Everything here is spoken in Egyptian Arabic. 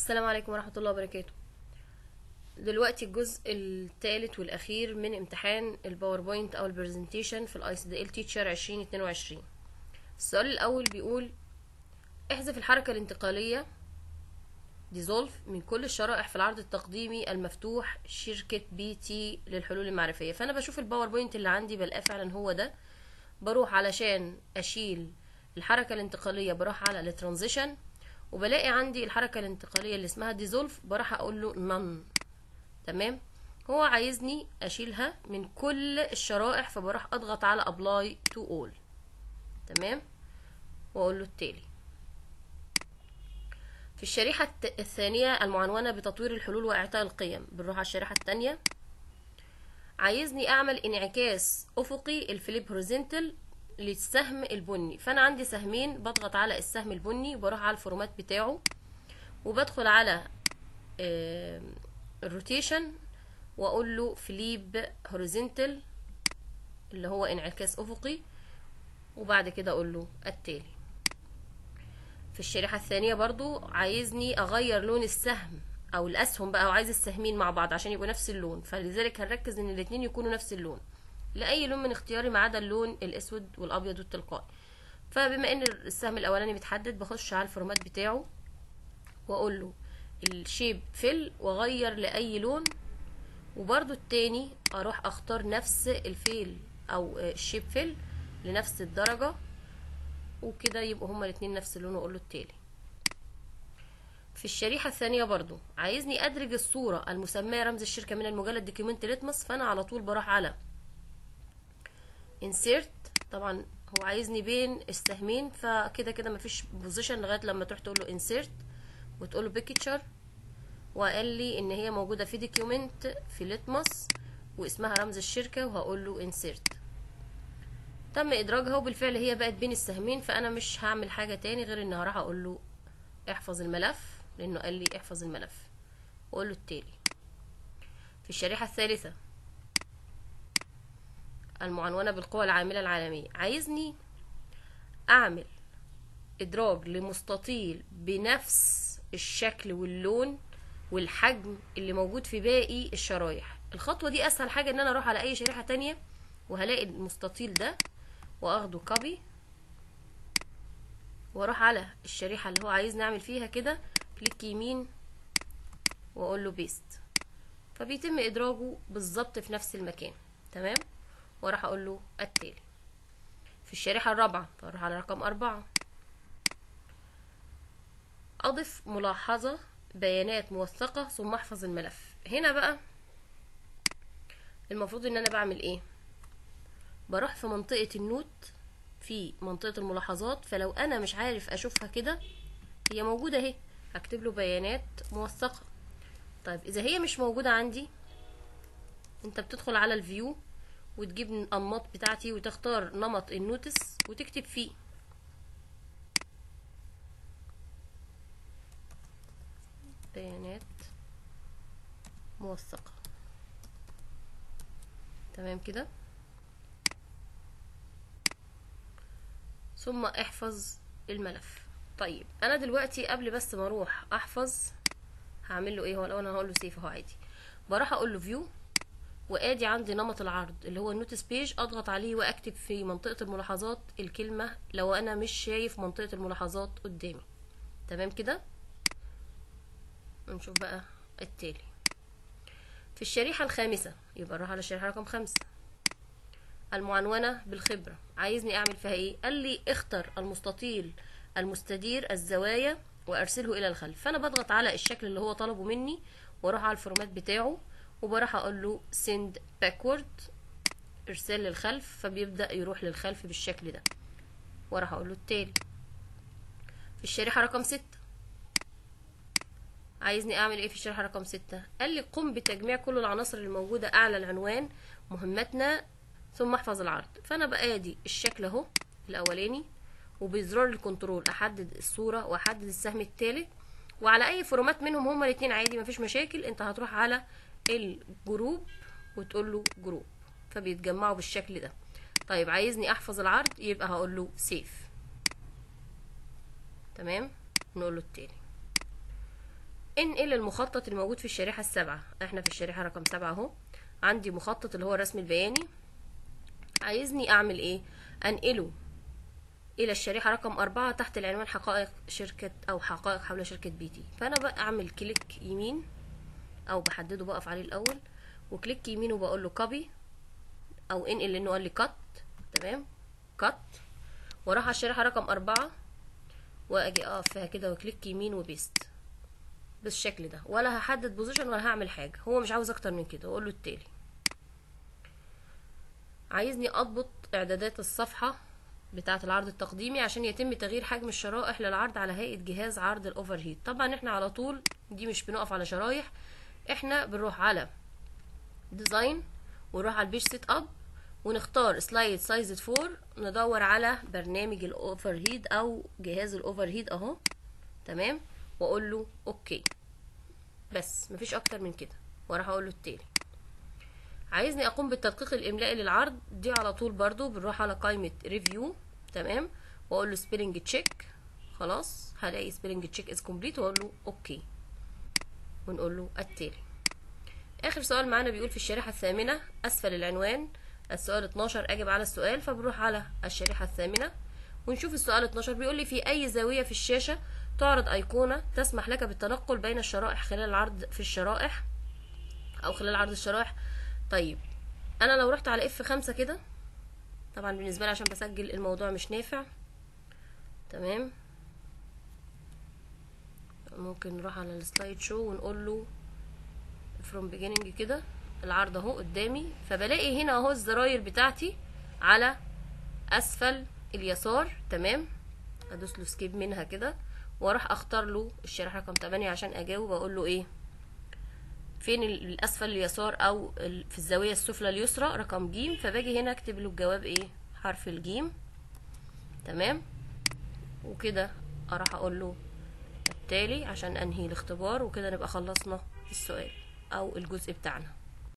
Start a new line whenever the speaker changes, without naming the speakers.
السلام عليكم ورحمة الله وبركاته دلوقتي الجزء الثالث والأخير من امتحان الباوربوينت أو البرزنتيشن في الاي سي دي ال تيتشر 2022 السؤال الأول بيقول احذف الحركة الانتقالية ديزولف من كل الشرائح في العرض التقديمي المفتوح شركة بي تي للحلول المعرفية فأنا بشوف الباوربوينت اللي عندي بلاقيه فعلا هو ده بروح علشان أشيل الحركة الانتقالية بروح على الترانزيشن وبلاقي عندي الحركة الانتقالية اللي اسمها ديزولف بروح اقول له نون تمام هو عايزني اشيلها من كل الشرائح فبروح اضغط على ابلاي تو اول تمام واقول له التالي في الشريحة الت- الثانية المعنونة بتطوير الحلول واعطاء القيم بنروح على الشريحة الثانية عايزني اعمل انعكاس افقي الفليب هوريزونتال للسهم البني فانا عندي سهمين بضغط على السهم البني وبروح على الفورمات بتاعه وبدخل على آه، الروتيشن واقول له فليب هوريزونتال اللي هو انعكاس افقي وبعد كده اقول له التالي في الشريحة الثانية برضو عايزني اغير لون السهم او الاسهم بقى وعايز السهمين مع بعض عشان يبقوا نفس اللون فلذلك هنركز ان الاتنين يكونوا نفس اللون لاي لون من اختياري ما عدا اللون الاسود والابيض والتلقائي فبما ان السهم الاولاني متحدد بخش على الفورمات بتاعه واقول له الشيب فيل واغير لاي لون وبرضو التاني اروح اختار نفس الفيل او الشيب فيل لنفس الدرجة وكده يبقوا هما الاتنين نفس اللون واقول له التالي في الشريحة الثانية برضو عايزني ادرج الصورة المسمية رمز الشركة من المجلد دوكيومنت ليتمس فانا على طول بروح على insert طبعا هو عايزني بين السهمين فكده كده مفيش بوزيشن لغايه لما تروح تقول له insert وتقول له picture وقال لي ان هي موجوده في دوكيومنت في ليتمس واسمها رمز الشركه وهقول له insert تم ادراجها وبالفعل هي بقت بين السهمين فانا مش هعمل حاجه تاني غير ان هروح اقول له احفظ الملف لانه قال لي احفظ الملف واقول له التالي في الشريحه الثالثه المعنونة بالقوى العاملة العالمية عايزني أعمل إدراج لمستطيل بنفس الشكل واللون والحجم اللي موجود في باقي الشرايح الخطوة دي أسهل حاجة إن أنا أروح على أي شريحة تانية وهلاقي المستطيل ده وأخده كوبي وأروح على الشريحة اللي هو عايز نعمل فيها كده كليك يمين وأقول له بيست فبيتم إدراجه بالظبط في نفس المكان تمام وراح اقول له التالي في الشريحة الرابعة فاروح على رقم أربعة أضف ملاحظة بيانات موثقة ثم أحفظ الملف هنا بقى المفروض إن أنا بعمل إيه بروح في منطقة النوت في منطقة الملاحظات فلو أنا مش عارف أشوفها كده هي موجودة أهي هكتب له بيانات موثقة طيب إذا هي مش موجودة عندي أنت بتدخل على الفيو وتجيب الانماط بتاعتي وتختار نمط النوتس وتكتب فيه بيانات موثقة تمام كده ثم احفظ الملف طيب انا دلوقتي قبل بس ما اروح احفظ هعمل له ايه هو الاول انا هقول له سيف اهو عادي بروح اقول له فيو وادي عندي نمط العرض اللي هو النوتس بيج اضغط عليه واكتب في منطقة الملاحظات الكلمة لو انا مش شايف منطقة الملاحظات قدامي تمام كده نشوف بقى التالي في الشريحة الخامسة يبقى نروح على الشريحة رقم خمسة المعنونة بالخبرة عايزني اعمل فيها ايه قال لي اختر المستطيل المستدير الزوايا وارسله الى الخلف فانا بضغط على الشكل اللي هو طلبه مني واروح على الفورمات بتاعه وبروح اقول له send backward ارسال للخلف فبيبدأ يروح للخلف بالشكل ده وراح اقول له التالي في الشريحة رقم ستة عايزني اعمل ايه في الشريحة رقم ستة قال لي قم بتجميع كل العناصر الموجودة اعلى العنوان مهمتنا ثم احفظ العرض فانا بقى ادي الشكل اهو الاولاني وبزرار الكنترول احدد الصورة واحدد السهم التالت وعلى اي فورمات منهم هما الاتنين عادي مفيش مشاكل انت هتروح على الجروب وتقول له جروب فبيتجمعوا بالشكل ده طيب عايزني احفظ العرض يبقى هقول له سيف تمام نقول له التاني انقل المخطط الموجود في الشريحة السابعة احنا في الشريحة رقم سبعة اهو عندي مخطط اللي هو الرسم البياني عايزني اعمل ايه انقله الى الشريحة رقم أربعة تحت العنوان حقائق شركة او حقائق حول شركة بي تي فانا بقى اعمل كليك يمين او بحدده بقف عليه الاول وكليك يمين وبقول له كوبي او انقل لانه قال لي كات تمام كات واروح على الشريحة رقم أربعة واجي اقف فيها كده وكليك يمين وبيست بالشكل ده ولا هحدد بوزيشن ولا هعمل حاجة هو مش عاوز اكتر من كده واقول له التالي عايزني اضبط اعدادات الصفحة بتاعة العرض التقديمي عشان يتم تغيير حجم الشرائح للعرض على هيئة جهاز عرض الاوفر هيت طبعا احنا على طول دي مش بنقف على شرايح احنا بنروح على ديزاين ونروح على البيج سيت اب ونختار سلايد سايز 4 ندور على برنامج الاوفر هيد او جهاز الاوفر هيد اهو تمام واقول له اوكي بس مفيش اكتر من كده واروح اقول له التالي عايزني اقوم بالتدقيق الاملائي للعرض دي على طول برضو بنروح على قائمة ريفيو تمام واقول له سبيلنج تشيك خلاص هلاقي سبيلنج تشيك از كومبليت واقول له اوكي ونقول له التالي اخر سؤال معانا بيقول في الشريحة الثامنة اسفل العنوان السؤال 12 اجب على السؤال فبنروح على الشريحة الثامنة ونشوف السؤال 12 بيقول لي في اي زاوية في الشاشة تعرض ايقونة تسمح لك بالتنقل بين الشرائح خلال العرض في الشرائح او خلال عرض الشرائح طيب انا لو رحت على اف خمسة كده طبعا بالنسبة لي عشان بسجل الموضوع مش نافع تمام ممكن نروح على السلايد شو ونقول له فروم beginning كده العرض اهو قدامي فبلاقي هنا اهو الزراير بتاعتي على اسفل اليسار تمام ادوس له سكيب منها كده واروح اختار له الشريحه رقم 8 عشان اجاوب اقول له ايه فين الاسفل اليسار او في الزاويه السفلى اليسرى رقم ج فباجي هنا اكتب له الجواب ايه حرف الجيم تمام وكده اروح اقول له التالي عشان انهي الاختبار وكده نبقى خلصنا السؤال او الجزء بتاعنا